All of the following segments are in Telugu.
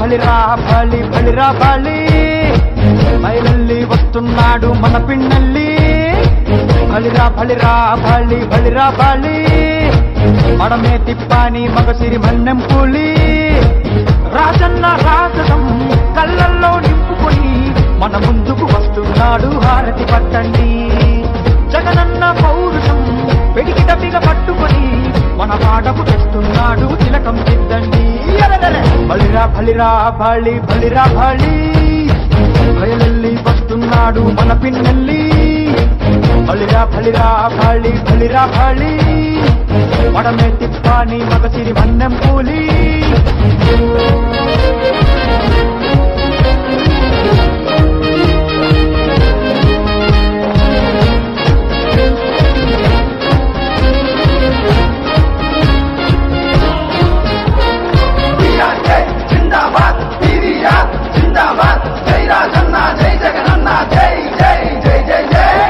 బలిరా బలి బలిరా బలి బయలల్లి వస్తున్నాడు మన పిన్నల్లి బలిరా బలిరా బలి బలిరా బలి మడమే తిప్పాని మగసిరి మన్నెం పులి రాజన్న రాజసం కళ్ళల్లో నింపుకొని మన ముందుకు వస్తున్నాడు హారతి పట్టండి జగనన్న పౌరుషం పెడికిట బిగ పట్టుకొని మన పాటకు తెస్తున్నాడు తిలకం సిద్ధండి ఎరగెర. బలిరా బలిరా బలి బలిరా బలి బయలెల్లి వస్తున్నాడు మన పిన్నెల్లి బలిరా బలిరా బలి బలిరా బలి మడమే తిప్పాని మగసిరి మన్నెం పూలి జిందాబాద్ పీవీఆర్ జిందాబాద్ జై రాజన్న జై జగనన్న జై జై జై జై జై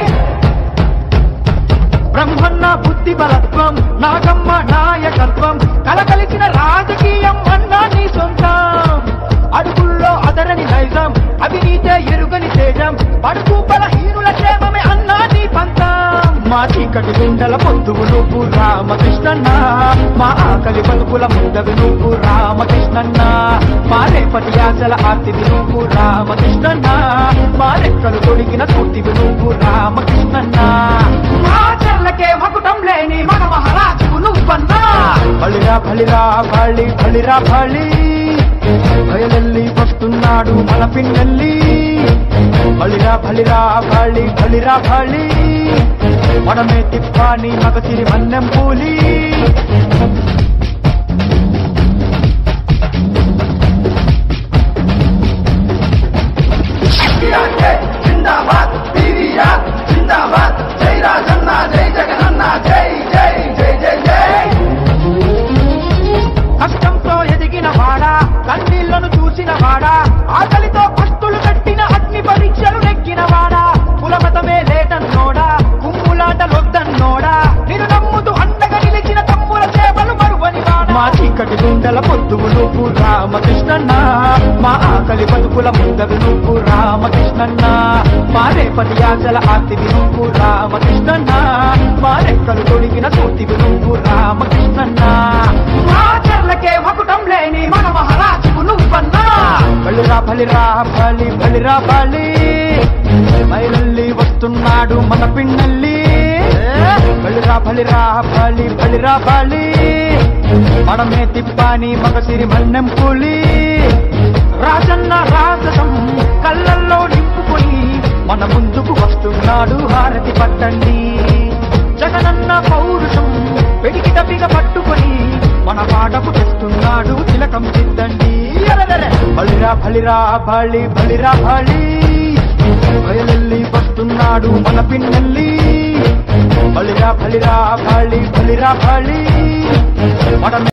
బ్రహ్మన్న బుద్ధి బలత్వం నాగమ్మ నాయకత్వం కలకలిసిన రాజకీయం అన్నా నీ సొంతం అడుగుల్లో అదరని నైజం అవినీతే ఎరుగని తేజం పడుకు బలహీనుల క్షేమమే అన్నా నీ పంతం మా చీకటి గుండెల పొద్దువు నువ్వు రామకృష్ణన్న మా ఆకలి బతుకుల ముందవి నువ్వు రామకృష్ణన్న మా రేపటి ఆశల ఆర్తివి నువ్వు రామకృష్ణన్న మా రెక్కలు తొడిగిన తూర్తివి నువ్వు రామకృష్ణన్న మా చెల్లకే మకుటం లేని మన మహారాజుకు నువ్వన్నా బలిరా బలిరా బలి బలిరా బలి బయలెల్లి వస్తున్నాడు మన పిన్నెల్లి బలిరా బలిరా బలి బలిరా బలి మనమే తిప్పాని మగసిరి మన్నెం పూలి జిందాబాద్ పీవీఆర్ జిందాబాద్ జై రాజన్న జై జగనన్న జై జై జై జై జై కష్టంతో ఎదిగిన వాడా కన్నీళ్లను చూసిన వాడా ఆకలితో కస్తులు కట్టిన అగ్ని పరీక్షలు నెక్కిన వాడా కులమతమే లేటన్నోడా కుమ్ములాటలొద్దన్నోడా నిన్ను నమ్ముతూ అండగా నిలిచిన తమ్ముల సేవలు మరువని వాడా మా చీకటి గుండెల పొద్దువు నువ్వు రామకృష్ణన్న మా ఆకలి బతుకుల ముందవి నువ్వు రామకృష్ణన్న మా రేపటి ఆశల ఆర్తివి నువ్వు రామకృష్ణన్న మా రెక్కలు తొడిగిన తూర్తివి నువ్వు రామకృష్ణన్న మా చెర్లకే మకుటం లేని మన మహారాజుకు నువ్వన్నా బలిరా బలిరా బలి బలిరా బలి బయలల్లి వస్తున్నాడు మన పిన్నల్లి బలిరా బలిరా బలి బలిరా బలి మనమే తిప్పాని మగసిరి మన్నెం పులి రాజన్న రాజసం కళ్ళల్లో నింపుకొని మన ముందుకు వస్తున్నాడు హారతి పట్టండి జగనన్న పౌరుషం పెడికిట బిగ పట్టుకొని మన పాటకు తెస్తున్నాడు తిలకం సిద్ధండి ఎరగెర. బలిరా బలిరా బలి బలిరా బలి బయలెల్లి వస్తున్నాడు మన పిన్నెల్లి బలిరా బలిరా బలి బలిరా బలి మన